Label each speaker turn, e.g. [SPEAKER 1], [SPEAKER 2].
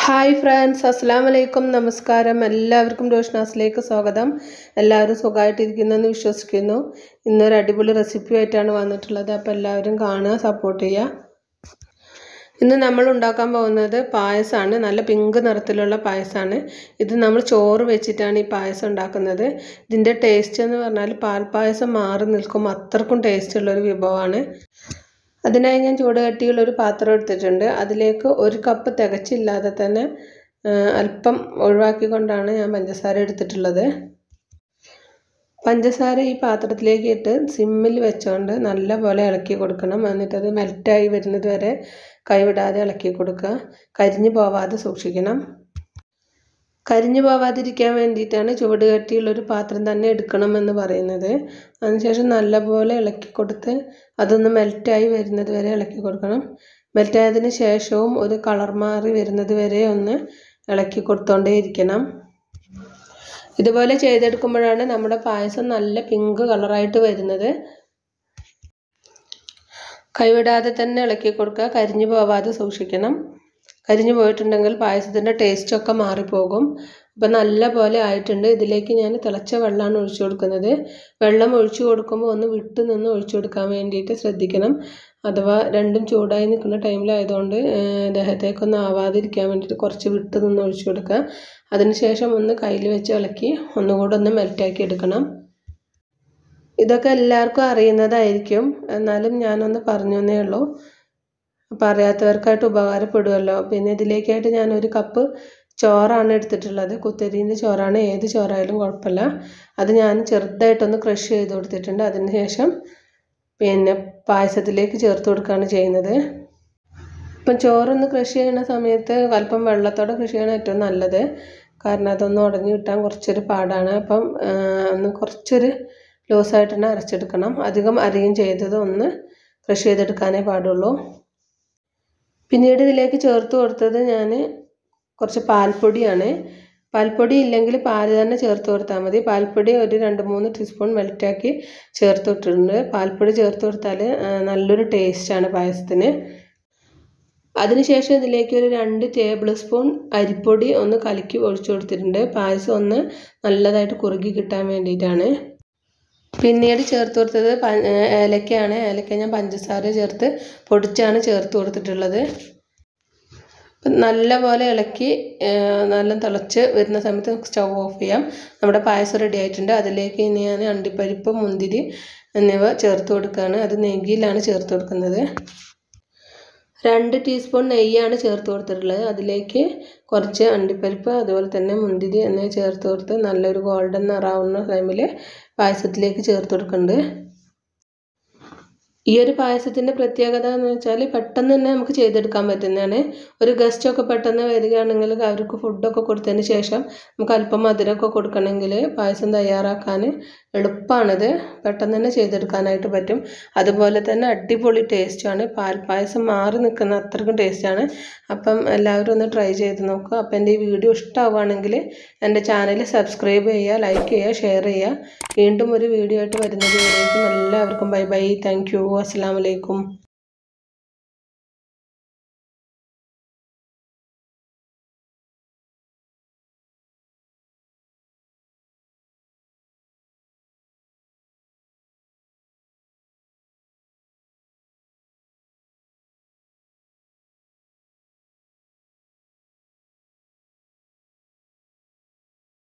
[SPEAKER 1] hi friends അസ്സാം വലൈക്കും നമസ്കാരം എല്ലാവർക്കും റോഷനാസിലേക്ക് സ്വാഗതം എല്ലാവരും സുഖമായിട്ടിരിക്കുന്നെന്ന് വിശ്വസിക്കുന്നു ഇന്നൊരു അടിപൊളി റെസിപ്പിയായിട്ടാണ് വന്നിട്ടുള്ളത് അപ്പോൾ എല്ലാവരും കാണുക സപ്പോർട്ട് ചെയ്യുക ഇന്ന് നമ്മൾ ഉണ്ടാക്കാൻ പോകുന്നത് പായസമാണ് നല്ല പിങ്ക് നിറത്തിലുള്ള പായസമാണ് ഇത് നമ്മൾ ചോറ് വെച്ചിട്ടാണ് ഈ പായസം ഉണ്ടാക്കുന്നത് ഇതിൻ്റെ ടേസ്റ്റ് എന്ന് പറഞ്ഞാൽ പാൽപ്പായസം മാറി നിൽക്കും അത്രക്കും ടേസ്റ്റ് ഉള്ളൊരു വിഭവമാണ് അതിനായി ഞാൻ ചൂടുകട്ടിയുള്ള ഒരു പാത്രം എടുത്തിട്ടുണ്ട് അതിലേക്ക് ഒരു കപ്പ് തികച്ചില്ലാതെ തന്നെ അല്പം ഒഴിവാക്കിക്കൊണ്ടാണ് ഞാൻ പഞ്ചസാര എടുത്തിട്ടുള്ളത് പഞ്ചസാര ഈ പാത്രത്തിലേക്ക് ഇട്ട് സിമ്മിൽ വെച്ചുകൊണ്ട് നല്ല പോലെ ഇളക്കി കൊടുക്കണം എന്നിട്ടത് മെൽറ്റായി വരുന്നത് വരെ കൈവിടാതെ ഇളക്കി കൊടുക്കുക കരിഞ്ഞു പോവാതെ സൂക്ഷിക്കണം കരിഞ്ഞു പോവാതിരിക്കാൻ വേണ്ടിയിട്ടാണ് ചുവട് കട്ടിയുള്ളൊരു പാത്രം തന്നെ എടുക്കണമെന്ന് പറയുന്നത് അതിനുശേഷം നല്ലപോലെ ഇളക്കി കൊടുത്ത് അതൊന്ന് മെൽറ്റായി വരുന്നത് വരെ ഇളക്കി കൊടുക്കണം മെൽറ്റായതിന് ശേഷവും ഒരു കളർ മാറി വരുന്നത് വരെ ഒന്ന് ഇളക്കി കൊടുത്തോണ്ടേ ഇരിക്കണം ഇതുപോലെ ചെയ്തെടുക്കുമ്പോഴാണ് നമ്മുടെ പായസം നല്ല പിങ്ക് കളറായിട്ട് വരുന്നത് കൈവിടാതെ തന്നെ ഇളക്കി കൊടുക്കുക കരിഞ്ഞു പോവാതെ സൂക്ഷിക്കണം കരിഞ്ഞു പോയിട്ടുണ്ടെങ്കിൽ പായസത്തിൻ്റെ ടേസ്റ്റൊക്കെ മാറിപ്പോകും അപ്പം നല്ല പോലെ ആയിട്ടുണ്ട് ഇതിലേക്ക് ഞാൻ തിളച്ച വെള്ളമാണ് ഒഴിച്ചു കൊടുക്കുന്നത് വെള്ളം ഒഴിച്ചു കൊടുക്കുമ്പോൾ ഒന്ന് വിട്ട് നിന്ന് ഒഴിച്ചു കൊടുക്കാൻ വേണ്ടിയിട്ട് ശ്രദ്ധിക്കണം അഥവാ രണ്ടും ചൂടായി നിൽക്കുന്ന ടൈമിലായതുകൊണ്ട് ദേഹത്തേക്കൊന്നും ആവാതിരിക്കാൻ വേണ്ടിയിട്ട് കുറച്ച് വിട്ട് നിന്ന് ഒഴിച്ചു കൊടുക്കുക അതിനുശേഷം ഒന്ന് കയ്യിൽ വെച്ച് ഇളക്കി ഒന്നുകൂടെ ഒന്ന് മെൽറ്റാക്കി എടുക്കണം ഇതൊക്കെ എല്ലാവർക്കും അറിയുന്നതായിരിക്കും എന്നാലും ഞാനൊന്ന് പറഞ്ഞു എന്നേ ഉള്ളൂ അപ്പോൾ അറിയാത്തവർക്കായിട്ട് ഉപകാരപ്പെടുമല്ലോ പിന്നെ ഇതിലേക്കായിട്ട് ഞാൻ ഒരു കപ്പ് ചോറാണ് എടുത്തിട്ടുള്ളത് കുത്തരീൻ്റെ ചോറാണ് ഏത് ചോറായാലും കുഴപ്പമില്ല അത് ഞാൻ ചെറുതായിട്ടൊന്ന് ക്രഷ് ചെയ്ത് കൊടുത്തിട്ടുണ്ട് അതിന് ശേഷം പിന്നെ പായസത്തിലേക്ക് ചേർത്ത് കൊടുക്കുകയാണ് ചെയ്യുന്നത് ഇപ്പം ചോറൊന്ന് കൃഷി ചെയ്യുന്ന സമയത്ത് അല്പം വെള്ളത്തോടെ കൃഷി ചെയ്യണം ഏറ്റവും നല്ലത് കാരണം അതൊന്ന് ഉടഞ്ഞു കിട്ടാൻ കുറച്ചൊരു പാടാണ് അപ്പം ഒന്ന് കുറച്ചൊരു ലൂസായിട്ട് തന്നെ അരച്ചെടുക്കണം അധികം അരിയും ചെയ്തത് ഒന്ന് കൃഷി ചെയ്തെടുക്കാനേ പാടുള്ളൂ പിന്നീട് ഇതിലേക്ക് ചേർത്ത് കൊടുത്തത് ഞാൻ കുറച്ച് പാൽപ്പൊടിയാണ് പാൽപ്പൊടി ഇല്ലെങ്കിൽ പാൽ തന്നെ ചേർത്ത് കൊടുത്താൽ മതി പാൽപ്പൊടി ഒരു രണ്ട് മൂന്ന് ടീസ്പൂൺ മെൽറ്റാക്കി ചേർത്ത് ഇട്ടിട്ടുണ്ട് പാൽപ്പൊടി ചേർത്ത് കൊടുത്താൽ നല്ലൊരു ടേസ്റ്റാണ് പായസത്തിന് അതിനുശേഷം ഇതിലേക്ക് ഒരു രണ്ട് ടേബിൾ സ്പൂൺ അരിപ്പൊടി ഒന്ന് കലക്കി ഒഴിച്ചു കൊടുത്തിട്ടുണ്ട് പായസം ഒന്ന് നല്ലതായിട്ട് കുറുകി കിട്ടാൻ വേണ്ടിയിട്ടാണ് പിന്നീട് ചേർത്ത് കൊടുത്തത് ഏലക്കയാണ് ഏലക്ക ഞാൻ പഞ്ചസാര ചേർത്ത് പൊടിച്ചാണ് ചേർത്ത് കൊടുത്തിട്ടുള്ളത് നല്ല പോലെ ഇളക്കി നല്ല തിളച്ച് വരുന്ന സമയത്ത് സ്റ്റൗ ഓഫ് ചെയ്യാം നമ്മുടെ പായസം റെഡി ആയിട്ടുണ്ട് അതിലേക്ക് ഇനി ഞാൻ അണ്ടിപ്പരിപ്പ് മുന്തിരി എന്നിവ ചേർത്ത് കൊടുക്കുകയാണ് അത് നെയ്യിലാണ് ചേർത്ത് കൊടുക്കുന്നത് രണ്ട് ടീസ്പൂൺ നെയ്യാണ് ചേർത്ത് കൊടുത്തിട്ടുള്ളത് അതിലേക്ക് കുറച്ച് അണ്ടിപ്പരിപ്പ് അതുപോലെ തന്നെ മുന്തിരി എന്നിവ ചേർത്ത് കൊടുത്ത് നല്ലൊരു ഗോൾഡൻ നിറാവുന്ന ടൈമിൽ പായസത്തിലേക്ക് ചേർത്ത് കൊടുക്കുന്നുണ്ട് ഈ ഒരു പായസത്തിൻ്റെ പ്രത്യേകത എന്ന് വെച്ചാൽ പെട്ടെന്ന് തന്നെ നമുക്ക് ചെയ്തെടുക്കാൻ പറ്റുന്നതാണ് ഒരു ഗസ്റ്റൊക്കെ പെട്ടെന്ന് വരികയാണെങ്കിൽ അവർക്ക് ഫുഡൊക്കെ കൊടുത്തതിന് ശേഷം നമുക്ക് അല്പം മധുരമൊക്കെ കൊടുക്കണമെങ്കിൽ പായസം തയ്യാറാക്കാൻ എളുപ്പമാണിത് പെട്ടെന്ന് തന്നെ ചെയ്തെടുക്കാനായിട്ട് പറ്റും അതുപോലെ തന്നെ അടിപൊളി ടേസ്റ്റാണ് പാൽപ്പായസം മാറി നിൽക്കുന്ന അത്രയ്ക്കും ടേസ്റ്റാണ് അപ്പം എല്ലാവരും ഒന്ന് ട്രൈ ചെയ്ത് നോക്കുക അപ്പം എൻ്റെ ഈ വീഡിയോ ഇഷ്ടമാവുകയാണെങ്കിൽ എൻ്റെ ചാനൽ സബ്സ്ക്രൈബ് ചെയ്യുക ലൈക്ക് ചെയ്യുക ഷെയർ ചെയ്യുക വീണ്ടും ഒരു വീഡിയോ ആയിട്ട് വരുന്നത് വരേക്കും എല്ലാവർക്കും ബൈ ബൈ താങ്ക് യു അസ്സാം വലൈക്കും